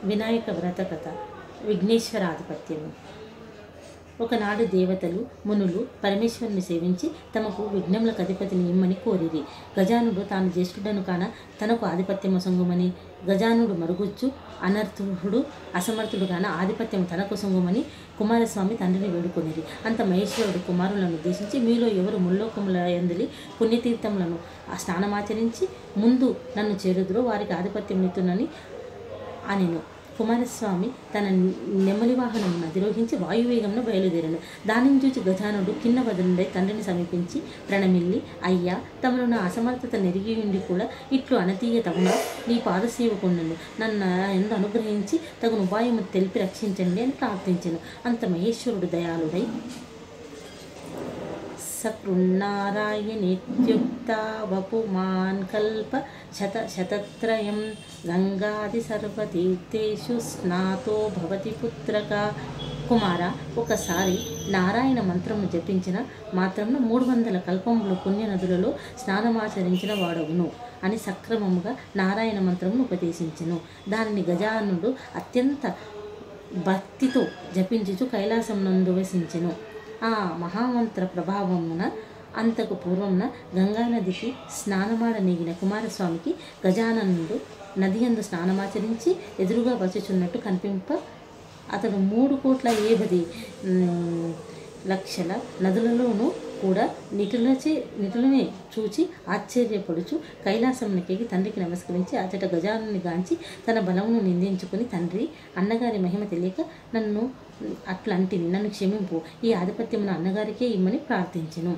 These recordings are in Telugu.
వినాయక వ్రత కథ విఘ్నేశ్వర ఆధిపత్యము ఒకనాడు దేవతలు మునులు పరమేశ్వరుని సేవించి తమకు విఘ్నములకు అధిపతిని ఇమ్మని కోరిరి గజానుడు తాను జ్యేష్ఠుడను కాన తనకు ఆధిపత్యము సొంగుమని గజానుడు మరుగుచ్చు అనర్థుడు అసమర్థుడు కాన ఆధిపత్యం తనకు సొంగుమని కుమారస్వామి తండ్రిని వేడుకొనిరి అంత మహేశ్వరుడు కుమారులను ఉద్దేశించి మీలో ఎవరు ముల్లోకముల ఎందలి పుణ్యతీర్థములను ఆ స్నానమాచరించి ముందు నన్ను చేరుదురో వారికి ఆధిపత్యం ఇస్తునని అనెను కుమారస్వామి తన నెమలి వాహనం అధిరోహించి వాయువేగంలో బయలుదేరాను దానిని చూచి గజానుడు కింద బదులుండే తండ్రిని సమీపించి ప్రణమిల్లి అయ్యా తమను నా అసమర్థత నెరిగి ఉండి కూడా ఇట్లు అనతీయ తగున నీ పాదసేవకుండను నన్ను ఎందు అనుగ్రహించి తగును ఉపాయము తెలిపి రక్షించండి అని ప్రార్థించాను అంత మహేశ్వరుడు దయాళుడై సకృన్నారాయణేత్యుక్తా వపుమాన్ కల్ప శత శతత్రయం గంగాది సర్వతీర్థేషు స్నాతో భవతి పుత్రక కుమార ఒకసారి నారాయణ మంత్రము జపించిన మాత్రమున మూడు వందల కల్పములు పుణ్యనదులలో స్నానమాచరించిన వాడవును అని సక్రమముగా నారాయణ మంత్రమును ఉపదేశించెను దానిని గజానుడు అత్యంత భక్తితో జపించుచు కైలాసం నందు వసించెను ఆ మహామంత్ర ప్రభావమున అంతకు పూర్వమున గంగానదికి స్నానమాడనీగిన కుమారస్వామికి గజాననుడు నది అందు స్నానమాచరించి ఎదురుగా వచ్చుచున్నట్టు కనిపింప అతడు మూడు కోట్ల ఏబది ఉమ్, లక్షల నదులలోనూ కూడా నిటులచే నిటులనే చూచి ఆశ్చర్యపడుచు కైలాసమునకెగి తండ్రికి నమస్కరించి అతట గజానుని గాంచి తన బలమును నిందించుకుని తండ్రి అన్నగారి మహిమ తెలియక నన్ను అట్లంటిని నన్ను క్షమింపు ఈ ఆధిపత్యమును అన్నగారికే ఇమ్మని ప్రార్థించెను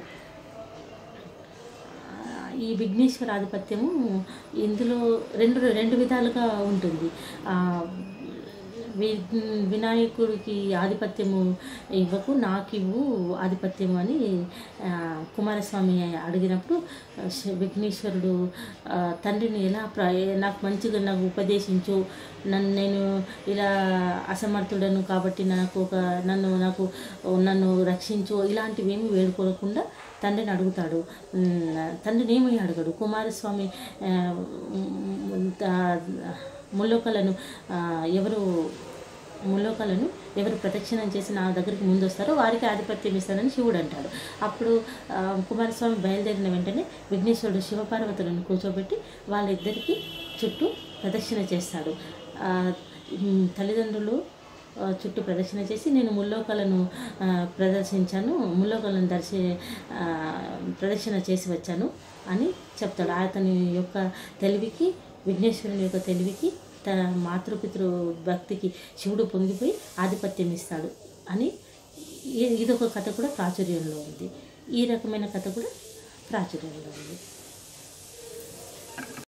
ఆ, ఈ విఘ్నేశ్వర ఆధిపత్యము ఇందులో రెండు రెండు విధాలుగా ఉంటుంది ఆ, వి- వినాయకుడికి ఆధిపత్యము ఇవ్వకు నాకు ఇవ్వు ఆధిపత్యము అని ఆ, కుమారస్వామి అడిగినప్పుడు ఆ, శ- విఘ్నేశ్వరుడు ఆ, తండ్రిని ఎలా ప్ర నాకు మంచిగా నాకు ఉపదేశించు నన్ను నేను ఇలా అసమర్థుడను కాబట్టి నాకు ఒక నన్ను నాకు నన్ను రక్షించు ఇలాంటివి ఏమి వేడుకోకుండా తండ్రిని అడుగుతాడు ఉమ్, తండ్రిని ఏమీ అడగడు కుమారస్వామి ఆ, ఉమ్, త- ముల్లోకలను ఆ, ఎవరు ముల్లోకలను ఎవరు ప్రదక్షిణం చేసి నా దగ్గరికి ముందు వస్తారో వారికి ఆధిపత్యం ఇస్తానని శివుడు అంటాడు అప్పుడు ఆ, కుమారస్వామి బయలుదేరిన వెంటనే విఘ్నేశ్వరుడు శివపార్వతులను కూర్చోబెట్టి వాళ్ళిద్దరికి చుట్టూ ప్రదక్షిణ చేస్తాడు ఆ, ఉమ్, తల్లిదండ్రులు ఆ, చుట్టూ ప్రదక్షిణ చేసి నేను ముల్లోకాలను ఆ, ప్రదర్శించాను ముల్లోకాలను దర్శి ఆ, ప్రదక్షిణ చేసి వచ్చాను అని చెప్తాడు అతని యొక్క తెలివికి విఘ్నేశ్వరుని యొక్క తెలివికి తన మాతృపితృ భక్తికి శివుడు పొంగిపోయి ఆధిపత్యం ఇస్తాడు అని ఈ- ఇదొక కథ కూడా ప్రాచుర్యంలో ఉంది ఈ రకమైన కథ కూడా ప్రాచుర్యంలో ఉంది